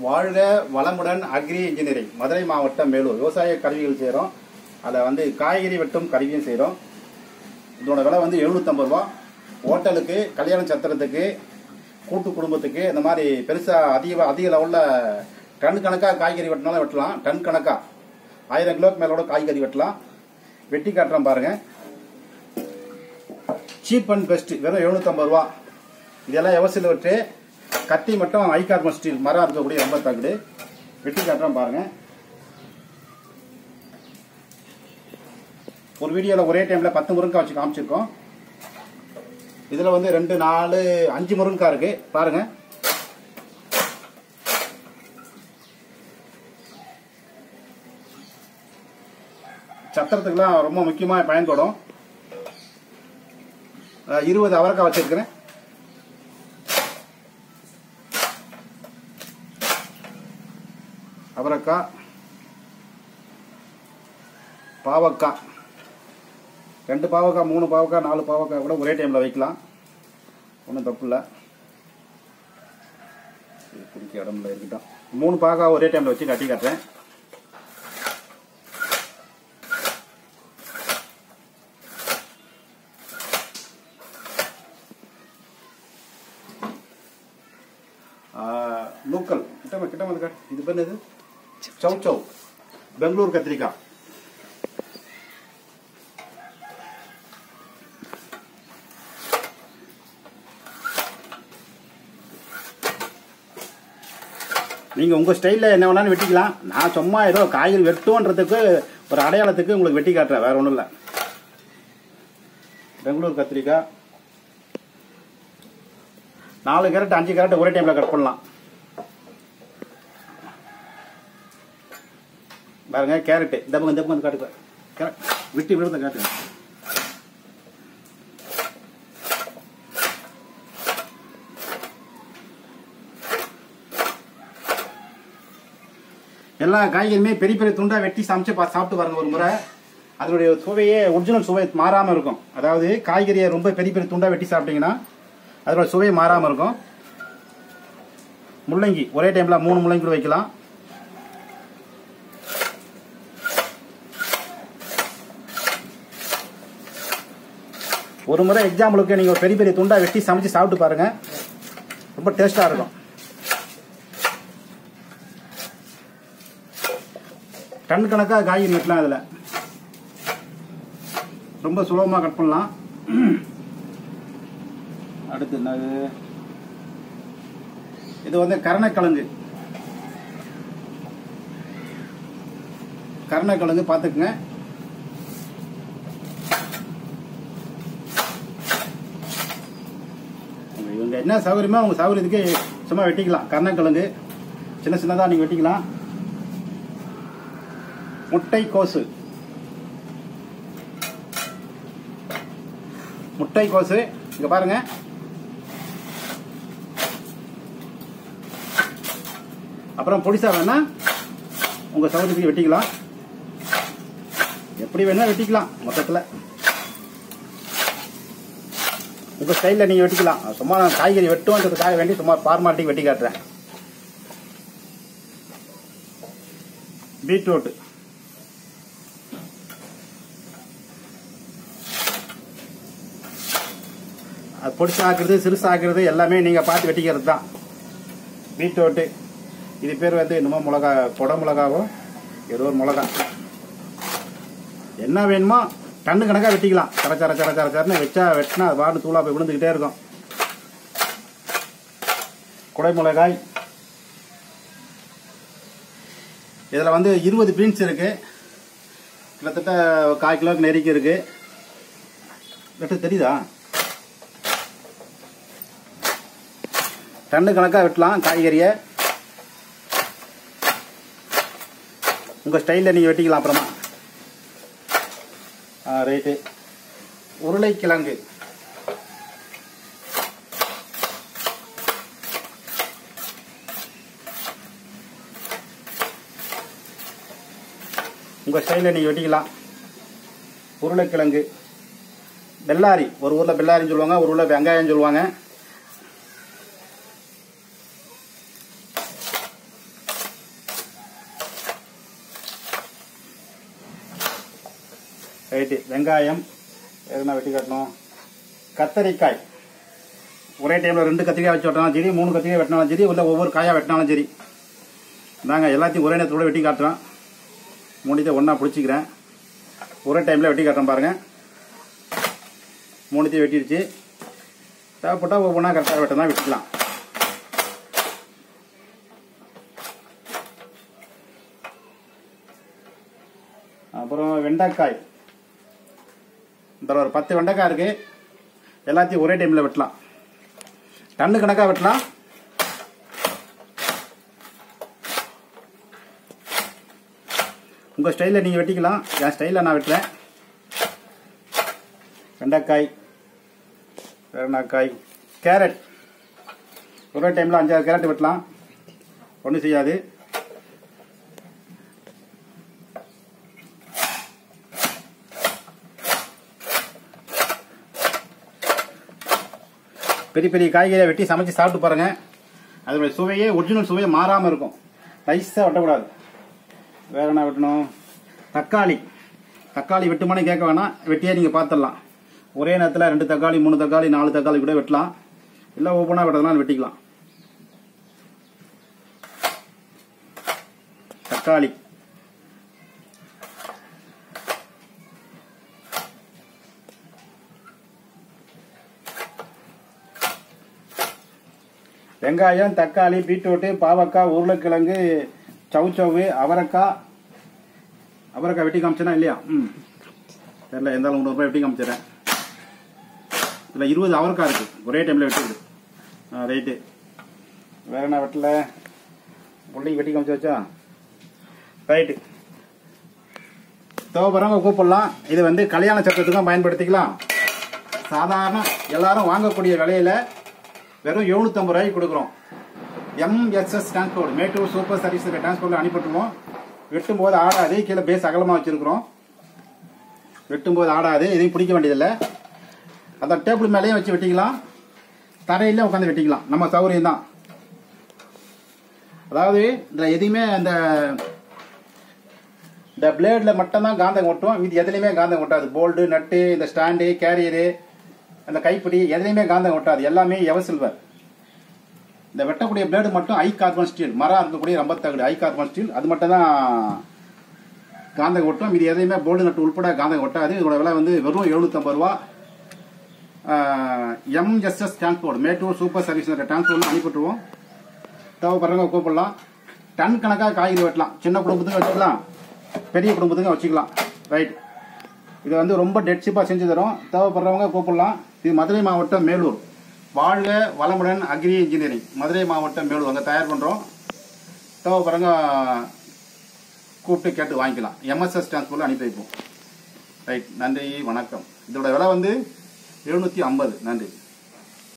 வாழ்க வளமுடன் agri engineering Madurai மாவட்டம் மேலூர் விவசாய கருவிகள் செய்கிறோம் அதில் வந்து காய்கறி வெட்டும் கருவியும் செய்கிறோம் இதோட விலை வந்து எழுநூற்றம்பது ரூபா ஹோட்டலுக்கு கல்யாண சத்திரத்துக்கு கூட்டு குடும்பத்துக்கு இந்த மாதிரி பெருசாக அதிக அதிக லெவலில் டன் கணக்காக காய்கறி வெட்டினாலும் வெட்டலாம் டன் கணக்காக ஆயிரம் கிலோக்கு மேலோட காய்கறி வெட்டலாம் வெட்டி காட்டுறோம் பாருங்கள் சீப் அண்ட் பெஸ்ட் வெறும் எழுநூற்றம்பது ரூபா இதெல்லாம் எவசில் விட்டு கத்தி மட்டும் ஐ கார்பன் ஸ்டீல் மரம் இருக்கக்கூடிய ரொம்ப தகுடு வெட்டி காட்டுறோம் பாருங்க ஒரு வீடியோவில் ஒரே டைமில் பத்து முருங்கக்காய் வச்சு காமிச்சிருக்கோம் இதில் வந்து ரெண்டு நாலு அஞ்சு முருங்கக்காய் இருக்கு பாருங்க சத்திரத்துக்குலாம் ரொம்ப முக்கியமாக பயன்படும் அஹ், இருபது அவரைக்காய் வச்சிருக்கிறேன் அவரைக்காய் பாவக்காய் ரெண்டு பாவக்காய் மூணு பாவக்காய் நாலு பாவக்காய் கூட ஒரே டைமில் வைக்கலாம் ஒன்றும் தப்பு இல்லை குடிக்க இடம்ல இருக்கட்டும் மூணு பாவக்காய் ஒரே டைமில் வச்சு கட்டி காட்டுறேன் ஆஹ், லோக்கல் கிட்ட வா, கிட்ட வந்து காட்டு. இது பேர் இது சௌ சௌ பெங்களூர் கத்திரிக்காய் நீங்கள் உங்கள் ஸ்டைலில் என்ன வேணாலும் வெட்டிக்கலாம் நான் சும்மா ஏதோ காய்கறி வெட்டுன்றதுக்கு ஒரு அடையாளத்துக்கு உங்களுக்கு வெட்டி காட்டுறேன் வேற ஒன்றும் இல்லை பெங்களூர் கத்திரிக்காய் நாலு கேரட் அஞ்சு கேரட் ஒரே டைமில் கட் பண்ணலாம் பாருங்க கேரட்டு இந்த பக்கம் இந்த பக்கம் வந்து காட்டுங்க கேரட் விட்டு விழுந்த காட்டுங்க எல்லா காய்கறியுமே பெரிய பெரிய துண்டா வெட்டி சமைச்சு பா சாப்பிட்டு பாருங்க ஒரு முறை அதனுடைய சுவையே ஒரிஜினல் சுவை மாறாம இருக்கும் அதாவது காய்கறியை ரொம்ப பெரிய பெரிய துண்டா வெட்டி சாப்பிட்டீங்கன்னா அதோட சுவை மாறாம இருக்கும் முள்ளங்கி ஒரே டைம்ல மூணு முள்ளங்கி கூட வைக்கலாம் ஒரு முறை எக்ஸாம்பிளுக்கு நீங்க ஒரு பெரிய பெரிய துண்டா வெட்டி சமைச்சு சாப்பிட்டு பாருங்க ரொம்ப டேஸ்டா இருக்கும் டன் கணக்காக காய்கறி வெட்டலாம் அதில் ரொம்ப சுலபமாக கட் பண்ணலாம் அடுத்து என்னது இது வந்து கருணைக்கிழங்கு கருணைக்கிழங்கு பார்த்துக்குங்க இவங்க என்ன சௌகரியமோ உங்க சௌகரியத்துக்கு சும்மா வெட்டிக்கலாம் கருணைக்கிழங்கு சின்ன சின்னதாக நீங்கள் வெட்டிக்கலாம் முட்டை கோசு முட்டை கோசு இங்க பாருங்க அப்புறம் பொடிசா வேணா உங்க சௌகரியத்துக்கு வெட்டிக்கலாம் எப்படி வேணா வெட்டிக்கலாம் மொத்தத்துல உங்க ஸ்டைல்ல நீங்க வெட்டிக்கலாம் சும்மா நான் காய்கறி வெட்டுவோன்றதுக்காக வேண்டி சும்மா ஃபார்மாலிட்டிக்கு வெட்டி காட்டுறேன் பீட்ரூட் அது பொடிசாக்குறது சிறுசாக்குறது எல்லாமே நீங்கள் பார்த்து வெட்டிக்கிறது தான் பீட்ரூட்டு இது பேர் வந்து என்னமோ மிளகா கொடை மிளகாவோ ஏதோ ஒரு மிளகா என்ன வேணுமோ டன்னு கணக்காக வெட்டிக்கலாம் சர சர சர சர சரன்னு வச்சா வெட்டினா அது பாட்டு தூளா போய் விழுந்துக்கிட்டே இருக்கும் குடை மிளகாய் இதில் வந்து இருபது பீன்ஸ் இருக்கு கிட்டத்தட்ட கால் கிலோக்கு நெருக்கி இருக்கு வெட்டு தெரியுதா டன்னு கணக்காக வெட்டலாம் காய்கறியை உங்கள் ஸ்டைலில் நீங்கள் வெட்டிக்கலாம் அப்புறமா ஆ ரைட்டு உருளைக்கிழங்கு உங்கள் ஸ்டைலில் நீங்கள் வெட்டிக்கலாம் உருளைக்கிழங்கு பெல்லாரி ஒரு ஊரில் பெல்லாரின்னு சொல்லுவாங்க ஒரு ஊரில் வெங்காயம் சொல்லுவாங்க ரைட்டு வெங்காயம் எதுனா வெட்டி காட்டணும் கத்தரிக்காய் ஒரே டைமில் ரெண்டு கத்திரிக்காய் வச்சு வெட்டினாலும் சரி மூணு கத்திரிக்காய் வெட்டினாலும் சரி இல்லை ஒவ்வொரு காயாக வெட்டினாலும் சரி நாங்கள் எல்லாத்தையும் ஒரே நேரத்தோட வெட்டி காட்டுறோம் மூணுத்தையும் ஒன்றா பிடிச்சிக்கிறேன் ஒரே டைமில் வெட்டி காட்டுறேன் பாருங்கள் மூணுத்தையும் வெட்டிடுச்சு தேவைப்பட்டால் ஒவ்வொன்றா கரெக்டாக வெட்டினா வெட்டிக்கலாம் அப்புறம் வெண்டைக்காய் இந்த ஒரு பத்து வெண்டைக்காய் இருக்கு எல்லாத்தையும் ஒரே டைமில் வெட்டலாம் டன்னு கணக்காக வெட்டலாம் உங்கள் ஸ்டைலில் நீங்கள் வெட்டிக்கலாம் என் ஸ்டைலில் நான் வெட்டுறேன் வெண்டைக்காய் வேறனாக்காய் கேரட் ஒரே டைமில் அஞ்சாறு கேரட் வெட்டலாம் ஒன்றும் செய்யாது பெரிய பெரிய காய்கறியை வெட்டி சமைச்சு சாப்பிட்டு பாருங்க அதோடைய சுவையே ஒரிஜினல் சுவையே மாறாமல் இருக்கும் நைஸாக வெட்டக்கூடாது வேற என்ன வெட்டணும் தக்காளி தக்காளி வெட்டுமானே கேட்க வேணாம் வெட்டியே நீங்கள் பார்த்துடலாம் ஒரே நேரத்தில் ரெண்டு தக்காளி மூணு தக்காளி நாலு தக்காளி கூட வெட்டலாம் இல்லை ஒவ்வொன்றா வெட்டலாம் வெட்டிக்கலாம் தக்காளி வெங்காயம் தக்காளி பீட்ரூட்டு பாவக்காய் உருளைக்கிழங்கு சவுச்சவு அவரைக்காய் அவரைக்காய் வெட்டி காமிச்சேனா இல்லையா ம் தெரியல எந்த முந்நூறு ரூபாய் வெட்டி காமிச்சிடறேன் இதில் இருபது அவரைக்காய் இருக்கு ஒரே டைமில் வெட்டிடுது ஆ ரைட்டு வேற என்ன வெட்டல பிள்ளைங்க வெட்டி காமிச்சு வச்சா ரைட்டு தோபரங்க கூப்பிடலாம் இது வந்து கல்யாண சட்டத்துக்கும் பயன்படுத்திக்கலாம் சாதாரண எல்லாரும் வாங்கக்கூடிய விலையில வெறும் எழுநூத்தம்பது ரூபாய்க்கு கொடுக்குறோம் MSS transport Mettur super service டிரான்ஸ்போர்ட்ல அனுப்பிட்டுருவோம் வெட்டும் போது ஆடாது கீழே பேஸ் அகலமாக வச்சிருக்கிறோம் வெட்டும் போது ஆடாது எதையும் பிடிக்க வேண்டியதில்லை அந்த டேபிள் மேலேயும் வச்சு வெட்டிக்கலாம் தரையில உட்காந்து வெட்டிக்கலாம் நம்ம சௌகரியம் தான் அதாவது இந்த எதையுமே அந்த இந்த பிளேடில் மட்டும்தான் காந்தம் ஒட்டும் இது எதுலையுமே காந்தம் ஒட்டாது போல்டு நட்டு இந்த ஸ்டாண்டு கேரியரு அந்த கைப்பிடி எதுலையுமே காந்தம் ஒட்டாது எல்லாமே எவ சில்வர் இந்த வெட்டக்கூடிய பிளேடு மட்டும் ஐ கார்பன் ஸ்டீல் மரம் இருக்கக்கூடிய ரொம்ப தகுடு ஐ கார்பன் ஸ்டீல் அது மட்டும் தான் காந்தம் ஒட்டும் இது எதையுமே போல்டு நட்டு உள்பட காந்தம் ஒட்டாது இதோட விலை வந்து வெறும் எழுநூத்தம்பது ரூபா MSS transport Mettur super service transport அனுப்பிட்டுருவோம் தேவைப்படுறவங்க கூப்பிடலாம் டன் கணக்காக காய்கறி வெட்டலாம் சின்ன குடும்பத்துக்கு வச்சுக்கலாம் பெரிய குடும்பத்துக்கு வச்சுக்கலாம் ரைட் இது வந்து ரொம்ப டெட் ஷிப்பாக செஞ்சு தரோம் தேவைப்படுறவங்க கூப்பிடலாம் இது மதுரை மாவட்டம் மேலூர் வாழ்க வளமுடன் அக்ரி இன்ஜினியரிங் மதுரை மாவட்டம் மேலூர் அங்கே தயார் பண்ணுறோம் தேவைப்படுறவங்க கூப்பிட்டு கேட்டு வாங்கிக்கலாம் எம்எஸ்எஸ் டிரான்ஸ்போர்ட்டில் அனுப்பி வைப்போம் ரைட் நன்றி வணக்கம் இதோட விலை வந்து எழுநூற்றி ஐம்பது நன்றி